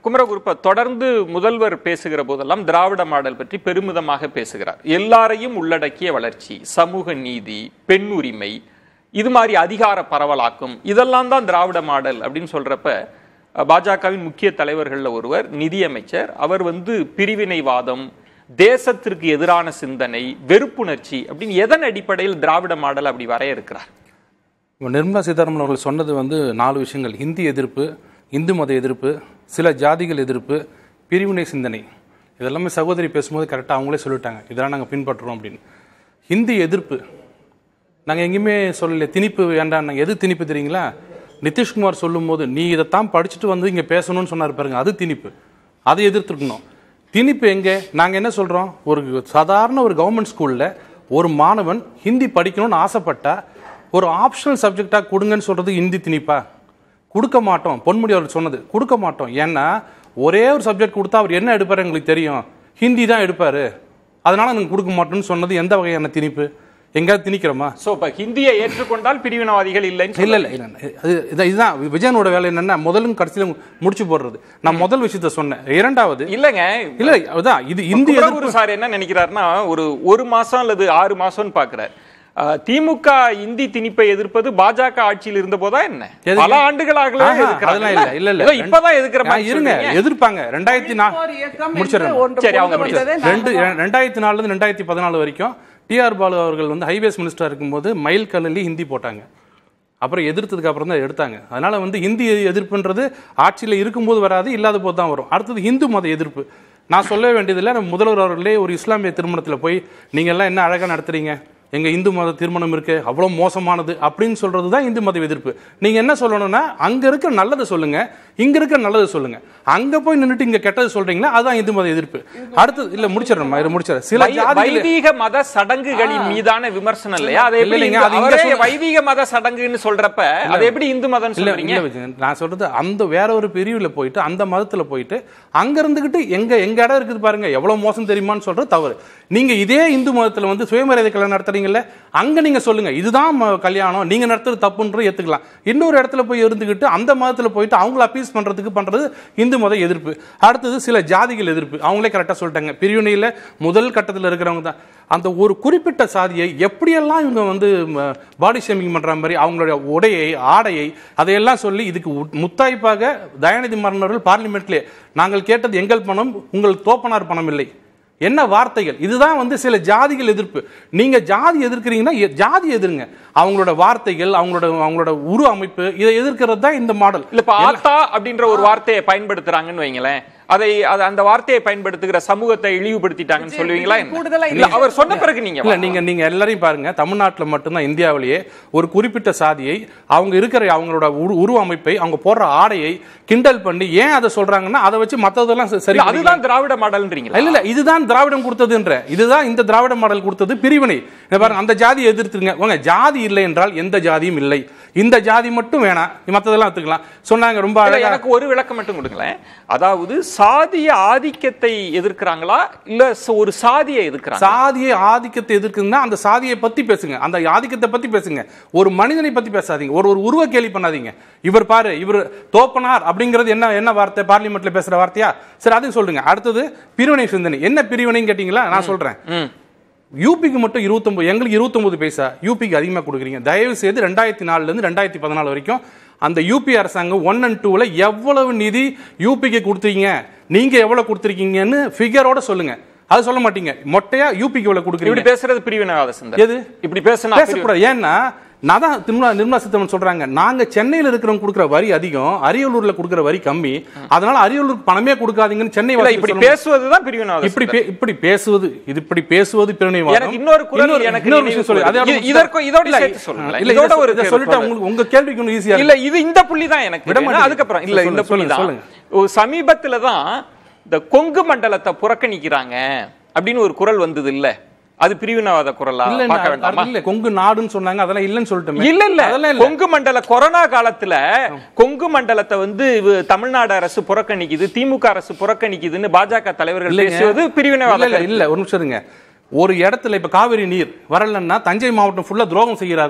குமரகுருப்ப தொடர்ந்து முதல்வர் பேசுகிற போதெல்லாம் திராவிட மாடல் பற்றி பெருமிதமாக பேசுகிறார் எல்லாரையும் உள்ளடக்கிய வளர்ச்சி சமூக நீதி பெண் உரிமை இது மாதிரி அதிகார பரவலாக்கும் இதெல்லாம் தான் திராவிட மாடல் அப்படின்னு சொல்றப்ப அஹ், பாஜகவின் முக்கிய தலைவர்கள்ல ஒருவர் நிதியமைச்சர் அவர் வந்து பிரிவினைவாதம் தேசத்திற்கு எதிரான சிந்தனை வெறுப்புணர்ச்சி அப்படின்னு எதன் அடிப்படையில் திராவிட மாடல் அப்படி வரையறுக்கிறார் இப்போ நிர்மலா சீதாராமன் அவர்கள் சொன்னது வந்து நாலு விஷயங்கள் ஹிந்தி எதிர்ப்பு இந்து மத எதிர்ப்பு சில ஜாதிகள் எதிர்ப்பு பிரிவினை சிந்தனை இதெல்லாமே சகோதரி பேசும்போது கரெக்டாக அவங்களே சொல்லிட்டாங்க இதெல்லாம் நாங்கள் பின்பற்றுறோம் அப்படின்னு ஹிந்தி எதிர்ப்பு நாங்கள் எங்கேயுமே சொல்லல திணிப்பு வேண்டாம் நாங்கள் எது திணிப்பு தெரியுங்களா நிதிஷ்குமார் சொல்லும்போது நீ இதைத்தான் படிச்சுட்டு வந்து இங்கே பேசணும்னு சொன்னார் பாருங்க அது திணிப்பு அதை எதிர்த்துருக்கணும் திணிப்பு எங்கே நாங்கள் என்ன சொல்கிறோம் ஒரு சாதாரண ஒரு கவர்மெண்ட் ஸ்கூலில் ஒரு மாணவன் ஹிந்தி படிக்கணும்னு ஆசைப்பட்டா ஒரு ஆப்ஷனல் சப்ஜெக்டாக கொடுங்கன்னு சொல்கிறது ஹிந்தி திணிப்பா கொடுக்க மாட்டோம் பொன்முடி அவர் சொன்னது கொடுக்க மாட்டோம் ஏன்னா ஒரே ஒரு சப்ஜெக்ட் கொடுத்தா அவர் என்ன எடுப்பார் எங்களுக்கு தெரியும் ஹிந்தி தான் எடுப்பார் அதனால நாங்கள் கொடுக்க மாட்டோம்னு சொன்னது எந்த வகையான திணிப்பு எங்கேயாவது திணிக்கிறோமா சோ இப்ப ஹிந்தியை ஏற்றுக்கொண்டால் பிரிவினவாதிகள் இல்லைன்னு இல்ல இல்ல இல்ல அது இது- இதுதான் விஜயனோட வேலை என்னன்னா முதலும் கடைசியிலும் முடிச்சு போடுறது நான் முதல் விஷயத்த சொன்னேன் இரண்டாவது இல்லங்க இல்ல அதுதான் இது இந்திய குமரகுரு சார் என்ன நினைக்கிறாருன்னா ஒரு ஒரு மாசம் அல்லது ஆறு மாசம்னு பாக்குறாரு அஹ், திமுக இந்தி திணிப்பை எதிர்ப்பது பாஜக ஆட்சியில் இருந்த போதா என்ன எதுக்கு? பல ஆண்டுகளாகவே ஆஹா, அதெல்லாம் இல்ல இல்ல இல்ல ஏதோ இப்பதான் எதிர்க்கிற ஆ, மாதிரி இருங்க சொல்றீங்க. எதிர்ப்பாங்க ரெண்டாயிரத்தி நா ஒரு இயக்கம் முடிச்சிடுறேன் என்று ஒன்று சரி, அவங்க கொண்டு வந்ததை நாங்க ரெண்டு ரெண்டாயிரத்தி நாலுல இருந்து ரெண்டாயிரத்தி பதினாலு வரைக்கும் டிஆர் பாலு அவர்கள் வந்து ஹைவேஸ் மினிஸ்டர் இருக்கும்போது மயில் கல்லி ஹிந்தி போட்டாங்க அப்புறம் எதிர்த்ததுக்கு அப்புறம் தான் எடுத்தாங்க அதனால வந்து ஹிந்தி எதிர்ப்புன்றது ஆட்சியில் இருக்கும்போது வராது இல்லாத போது தான் வரும் அடுத்தது இந்து மத எதிர்ப்பு நான் சொல்ல வேண்டியதில்லை நம்ம முதல்வர் அவர்களே ஒரு இஸ்லாமிய திருமணத்தில் போய் நீங்க எல்லாம் என்ன அழகா நடத்துறீங்க எங்க இந்து மத திருமணம் இருக்கு அவ்வளோ மோசமானது அப்படின்னு சொல்றது தான் இந்து மத எதிர்ப்பு நீங்க என்ன சொல்லணும்னா அங்க இருக்க நல்லதை சொல்லுங்க இங்க இருக்க நல்லதை சொல்லுங்க அங்க போய் நின்னுட்டு இங்க கெட்டது சொல்றீங்களா அதுதான் இந்து மத எதிர்ப்பு அடுத்தது இல்ல முடிச்சிடறேன் இதை முடிச்சிடறேன் சில வை- ஜாதிகள் வைதீக மத சடங்குகளின் மீதான விமர்சனம் இல்லையா அதை எப்படி இல்லைங்க, இந்து- அது இங்க அவரே சொல்ல- வைதீக மத சடங்குன்னு சொல்றப்ப அது எப்படி இந்து மதம் இல்ல சொல்றீங்க இல்ல விஜயன் நான் சொல்றது அந்த வேற ஒரு பிரிவுல போயிட்டு அந்த மதத்துல போயிட்டு அங்க இருந்துகிட்டு எங்க எங்க இடம் இருக்குது பாருங்க எவ்வளவு மோசம் தெரியுமான்னு சொல்றது தவறு நீங்க இதே இந்து மதத்துல வந்து சுயமரியாதை கல்யாணம் நடத்துறீங்கல்ல அங்க நீங்க சொல்லுங்க இதுதான் ம- கல்யாணம் நீங்க நடத்துறது தப்புன்றது ஏத்துக்கலாம் இன்னொரு இடத்துல போய் இருந்துகிட்டு அந்த மதத்துல போயிட்டு அவங்கள அப்பீஸ் பண்றதுக்கு பண்றது இந்து மத எதிர்ப்பு அடுத்தது சில ஜாதிகள் எதிர்ப்பு அவங்களே கரெக்டா சொல்லிட்டாங்க பிரிவினையில முதல் கட்டத்துல இருக்கிறவங்க தான் அந்த ஒரு குறிப்பிட்ட சாதியை எப்படியெல்லாம் இவங்க வந்து பாடி ஷேமிங் பண்ற மாதிரி அவங்களுடைய உடையை ஆடையை அதையெல்லாம் சொல்லி இதுக்கு உட்- முத்தாய்ப்பாக தயாநிதி மாறன் அவர்கள் பார்லிமெண்ட்லேயே நாங்கள் கேட்டது எங்கள் பணம் உங்கள் தோப்பனார் பணம் இல்லை என்ன வார்த்தைகள் இதுதான் வந்து சில ஜாதிகள் எதிர்ப்பு நீங்க ஜாதி எதிர்க்கிறீங்கன்னா எ- ஜாதி எதிருங்க அவங்களோட வார்த்தைகள் அவங்களோட அவங்களோட உரு அமைப்பு இதை எதிர்க்கிறது தான் இந்த மாடல் இல்ல இப்ப ஆத்தா அப்படின்ற ஒரு வார்த்தையை பயன்படுத்துறாங்கன்னு வைங்களேன் அதை அது அந்த வார்த்தையை பயன்படுத்துகிற சமூகத்தை இழிவுபடுத்திட்டாங்கன்னு சொல்லுவீங்களா என்ன? கூடுதலா இல்ல அவர் சொன்ன பிறகு நீங்க இல்ல நீங்க நீங்க எல்லாரையும் பாருங்க தமிழ்நாட்டுல மட்டும்தான் இந்தியாவிலேயே ஒரு குறிப்பிட்ட சாதியை அவங்க இருக்கிற அவங்களோட உரு உருவ அமைப்பை அவங்க போடுற ஆடையை கிண்டல் பண்ணி ஏன் அதை சொல்றாங்கன்னா அதை வச்சு மத்ததெல்லாம் ச- சரி இல்ல, அதுதான் திராவிட மாடல்ன்றீங்களா இல்ல இல்ல இதுதான் திராவிடம் கொடுத்ததுன்ற இதுதான் இந்த திராவிட மாடல் கொடுத்தது பிரிவினை இங்க பாருங்க அந்த ஜாதியை எதிர்த்துருங்க உங்க ஜாதி இல்லை என்றால் எந்த ஜாதியும் இல்லை இந்த ஜாதி மட்டும் வேணாம் மத்ததெல்லாம் எடுத்துக்கலாம் சொன்னாங்க ரொம்ப இல்ல, அழகா எனக்கு ஒரு விளக்கம் மட்டும் கொடுங்களேன் அதாவது சாதிய ஆதிக்கத்தை எதிர்க்கிறாங்களா இல்ல ச- ஒரு சாதியை எதிர்க்கிறாங்க சாதியை ஆதிக்கத்தை எதிர்க்குன்னா அந்த சாதியை பத்தி பேசுங்க அந்த ஆதிக்கத்தை பத்தி பேசுங்க ஒரு மனிதனை பத்தி பேசாதீங்க ஒரு ஒரு உருவ கேலி பண்ணாதீங்க இவர் பாரு இவர் தோப்பனார் அப்படிங்கிறது என்ன என்ன வார்த்தை பார்லிமெண்ட்ல பேசுற வார்த்தையா சரி அதையும் சொல்லுங்க அடுத்தது பிரிவினை சிந்தனை என்ன பிரிவினைன்னு கேட்டீங்களா நான் சொல்றேன் ம். யூபிக்கு மட்டும் இருபத்தொம்பது எங்களுக்கு இருபத்தொம்பது பைசா யூபிக்கு அதிகமாக கொடுக்குறீங்க தயவு செய்து ரெண்டாயிரத்தி நாலுலேருந்து ரெண்டாயிரத்தி பதினாலு வரைக்கும் அந்த யூபி அரசாங்கம் ஒன் அண்ட் டூவில் எவ்வளவு நிதி யூபிக்கு கொடுத்தீங்க நீங்கள் எவ்வளோ கொடுத்துருக்கீங்கன்னு ஃபிகரோட சொல்லுங்க அது சொல்ல மாட்டீங்க மொட்டையா யூபிக்கு எவ்வளோ இப்படி கொடுக்குறீங்க பேசுறது பிரிவினவாத சிந்தனை எது? இப்படி பேசினா பிரிவினை- பேசக்கூடாது ஏன்னா நான் தான் நிர்மலா நிர்மலா சீதாராமன் சொல்றாங்க நாங்க சென்னையில இருக்கிறவங்க கொடுக்குற வரி அதிகம் அரியலூர்ல கொடுக்குற வரி கம்மி அதனால அரியலூருக்கு பணமே கொடுக்காதீங்கன்னு சென்னை இல்ல வாசிகள் இப்படி சொல்ல- பேசுவதுதான் பிரிவினவாத இப்படி சிந்தனை. பே- இப்படி பேசுவது இது இப்படி பேசுவது பிரிவினைவாதம் எனக்கு இன்னொரு குரல் இன்னொரு- எனக்கு இன்னொரு நினைவு விஷயம் சொல்லு. அதோட வருது. முடிச்சுட்டா- இதற்கும் இதோட இல்ல, சேர்த்து சொல்லுங்களேன். இல்ல, இதோட இதை- ஒரு இதை கேள்வி சொல்லிட்டா சொல்லுங்க. உங்களுக்கு உங்க கேள்விக்கு இன்னும் ஈஸியா இல்ல இது இந்த புள்ளி தான் எனக்கு விட வேணும். மாட்டீங்க. அதுக்கப்புறம் இல்ல இந்த புள்ளி சொல்லுங்க, தான் சொல்லுங்க. ஒரு சமீபத்துல தான் இந்த கொங்கு மண்டலத்தை புறக்கணிக்கிறாங்க அப்படின்னு ஒரு குரல் வந்தது இல்ல அது பிரிவினவாத குரலா இல்ல பார்க்க இல்ல, வேண்டாமா இல்ல கொங்கு நாடுன்னு சொன்னாங்க அதெல்லாம் இல்லன்னு சொல்லிட்டோமே இல்ல இல்ல அதெல்லாம் இல்ல கொங்கு மண்டல கொரோனா காலத்துல கொங்கு மண்டலத்தை வந்து இவ- தமிழ்நாடு அரசு புறக்கணிக்குது திமுக அரசு புறக்கணிக்குதுன்னு பாஜக தலைவர்கள் இல்லைங்க. பேசுவது பிரிவினவாத இல்ல, இல்ல கருத்து. இல்ல ஒரு நிமிஷம் இருங்க ஒரு இடத்துல இப்ப காவிரி நீர் வரலன்னா தஞ்சை மாவட்டம் ஃபுல்லா துரோகம் செய்கிறார்கள்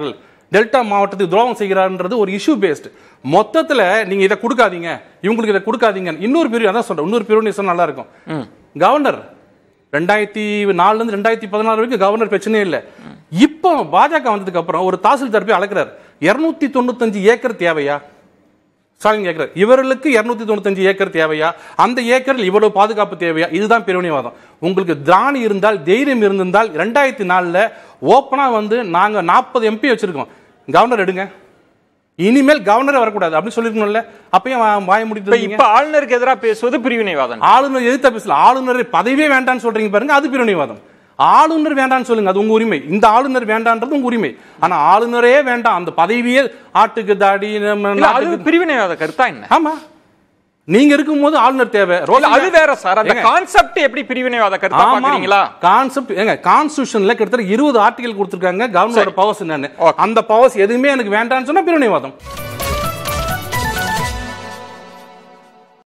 டெல்டா மாவட்டத்துக்கு துரோகம் செய்கிறார்ன்றது ஒரு இஷ்யூ பேஸ்ட் மொத்தத்துல நீங்க இதை கொடுக்காதீங்க இவங்களுக்கு இதை கொடுக்காதீங்க இன்னொரு பிரிவு அதான் சொல்றேன் இன்னொரு பிரிவு சொன்னா நல்லா இருக்கும் கவர்னர் ரெண்டாயிரத்தி நாலுல இருந்து ரெண்டாயிரத்தி பதினாறு வரைக்கும் கவர்னர் பிரச்சனையே இல்லை இப்போ பாஜக வந்ததுக்கு அப்புறம் ஒரு தாசில்தார் போய் அளக்குறாரு இருநூத்தி தொண்ணூத்தஞ்சு ஏக்கர் தேவையா ஸ்டாலின் கேட்கிறார் இவர்களுக்கு இருநூத்தி தொண்ணூத்தஞ்சு ஏக்கர் தேவையா அந்த ஏக்கரில் இவ்வளவு பாதுகாப்பு தேவையா இதுதான் பிரிவினைவாதம் உங்களுக்கு திராணி இருந்தால் தைரியம் இருந்திருந்தால் ரெண்டாயிரத்தி நாலுல ஓப்பனா வந்து நாங்க நாற்பது எம்பி வச்சிருக்கோம் கவர்னர் எடுங்க இனிமேல் கவர்னரே வரக்கூடாது அப்படின்னு சொல்லிருக்கணும்ல அப்பயும் வா- வாய இப்ப முடிட்டு இப்ப ஆளுநருக்கு எதிராக பேசுவது பிரிவினைவாதம் ஆளுநர் எதிர்த்த பேசல ஆளுநர் பதவியே வேண்டாம்னு சொல்றீங்க பாருங்க அது பிரிவினைவாதம் ஆளுநர் வேண்டாம்னு சொல்லுங்க அது உங்க உரிமை இந்த ஆளுநர் வேண்டான்றது உங்க உரிமை ஆனா ஆளுநரே வேண்டாம் அந்த பதவியே ஆட்டுக்கு தாடி நம்ம இல்ல அது நாட்டுக்கு- பிரிவினைவாத கருத்தா என்ன ஆமா நீங்க இருக்கும்போது ஆளுநர் தேவை இல்ல, அது வேற சார் அந்த ஏங்க, கான்செப்ட் எப்படி பிரிவினைவாத கருத்தா பாக்குறீங்களா கான்செப்ட் ஏங்க கான்ஸ்டியூஷன்ல கிட்டத்தட்ட இருபது ஆர்டிகல் கொடுத்திருக்காங்க கவர்னரோட பவர்ஸ் என்னன்னு அந்த பவர்ஸ் எதுவுமே எனக்கு வேண்டாம்னு சொன்னா பிரிவினைவாதம்